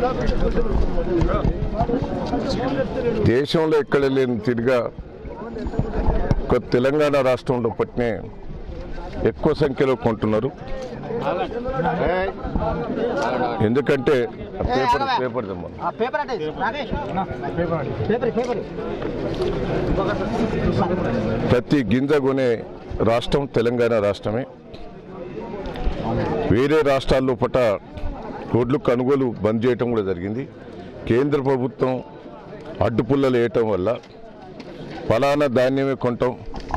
దేశంలో ఎక్కడ లేని తిరిగా ఒక తెలంగాణ రాష్ట్రంలో పట్టినే ఎక్కువ సంఖ్యలో కొంటున్నారు ఎందుకంటే ఆ పేపర్ పేపర్ తెమ్మను. ఆ పేపర్ అంటే రాకేష్ పేపర్ పేపర్ ప్రతి గింజ కొనే రాష్ట్రం తెలంగాణ రాష్ట్రమే వేరే రాష్ట్రాల్లో పట రోడ్లు కొనుగోలు బంద్ చేయటం కూడా జరిగింది కేంద్ర ప్రభుత్వం అడ్డుపుల్లలు వేయటం వల్ల ఫలానా ధాన్యమే కొంటాం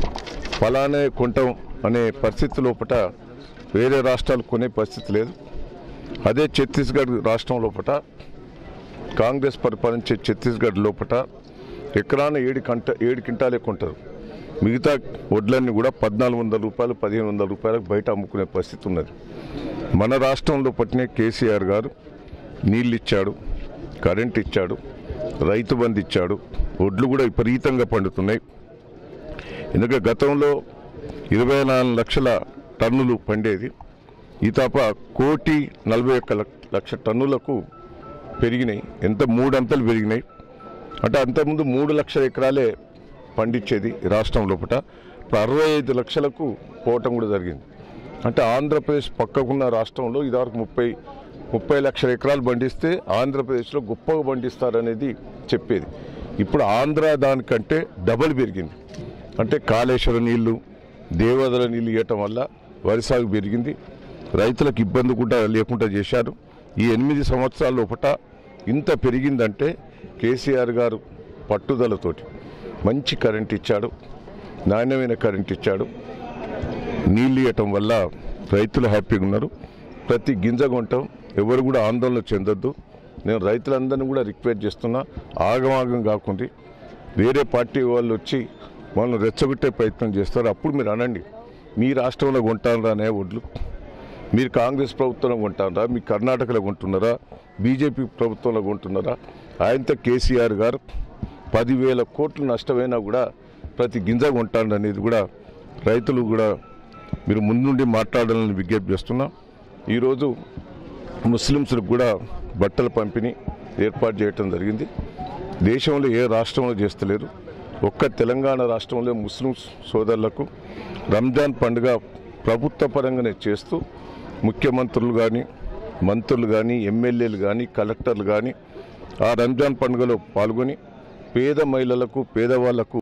ఫలానే కొంటాం అనే పరిస్థితి లోపట వేరే రాష్ట్రాలు కొనే పరిస్థితి లేదు అదే ఛత్తీస్గఢ్ రాష్ట్రం లోపట కాంగ్రెస్ పరిపాలించే ఛత్తీస్గఢ్ లోపట ఎకరాన ఏడు కంట ఏడు కింటాలే కొంటారు మిగతా వడ్లన్నీ కూడా పద్నాలుగు వందల రూపాయలు పదిహేను వందల రూపాయలకు బయట అమ్ముకునే పరిస్థితి ఉన్నది మన రాష్ట్రంలో పట్టిన కేసీఆర్ గారు నీళ్ళు ఇచ్చాడు కరెంట్ ఇచ్చాడు రైతు బంధు ఇచ్చాడు వడ్లు కూడా విపరీతంగా పండుతున్నాయి ఎందుకంటే గతంలో ఇరవై నాలుగు లక్షల టన్నులు పండేది ఈ తప్ప కోటి నలభై ఒక్క లక్ష- లక్ష టన్నులకు పెరిగినాయి ఎంత మూడంతలు పెరిగినాయి అంటే అంతకుముందు మూడు లక్షల ఎకరాలే పండించేది ఈ రాష్ట్రం లోపల ఇప్పుడు అరవై ఐదు లక్షలకు పోవటం కూడా జరిగింది అంటే ఆంధ్రప్రదేశ్ పక్కకున్న రాష్ట్రంలో ఇదివరకు ముప్పై ముప్పై లక్షల ఎకరాలు పండిస్తే ఆంధ్రప్రదేశ్లో గొప్పగా పండిస్తారనేది చెప్పేది ఇప్పుడు ఆంధ్ర దానికంటే డబల్ పెరిగింది అంటే కాళేశ్వర నీళ్లు దేవదల నీళ్లు ఇవ్వటం వల్ల వరి సాగు పెరిగింది రైతులకు ఇబ్బంది కూడా లేకుండా చేశారు ఈ ఎనిమిది సంవత్సరాల లోపట ఇంత పెరిగిందంటే కేసీఆర్ గారు పట్టుదలతోటి మంచి కరెంట్ ఇచ్చాడు నాణ్యమైన కరెంట్ ఇచ్చాడు నీళ్ళు ఇవ్వటం వల్ల రైతులు హ్యాపీగా ఉన్నారు ప్రతి గింజ కొంటాం ఎవరు కూడా ఆందోళన చెందొద్దు నేను రైతులందరినీ కూడా రిక్వెస్ట్ చేస్తున్నా ఆగమాగం కాకుండా వేరే పార్టీ వాళ్ళు వచ్చి వాళ్ళని రెచ్చగొట్టే ప్రయత్నం చేస్తారు అప్పుడు మీరు అనండి మీ రాష్ట్రంలో కొంటారా అనే ఒడ్లు మీరు కాంగ్రెస్ ప్రభుత్వంలో కొంటారా మీ కర్ణాటకలో కొంటున్నారా బీజేపీ ప్రభుత్వంలో కొంటున్నారా ఆయనతో కేసీఆర్ గారు పదివేల కోట్లు నష్టమైనా కూడా ప్రతి గింజ కొంటాడు అనేది కూడా రైతులు కూడా మీరు ముందుండి మాట్లాడాలని విజ్ఞప్తి చేస్తున్నా ఈరోజు ముస్లిమ్స్లకు కూడా బట్టల పంపిణీ ఏర్పాటు చేయటం జరిగింది దేశంలో ఏ రాష్ట్రంలో చేస్తలేరు ఒక్క తెలంగాణ రాష్ట్రంలో ముస్లిం సోదరులకు రంజాన్ పండుగ ప్రభుత్వ పరంగానే చేస్తూ ముఖ్యమంత్రులు కానీ మంత్రులు కానీ ఎమ్మెల్యేలు కానీ కలెక్టర్లు కానీ ఆ రంజాన్ పండుగలో పాల్గొని పేద మహిళలకు పేదవాళ్లకు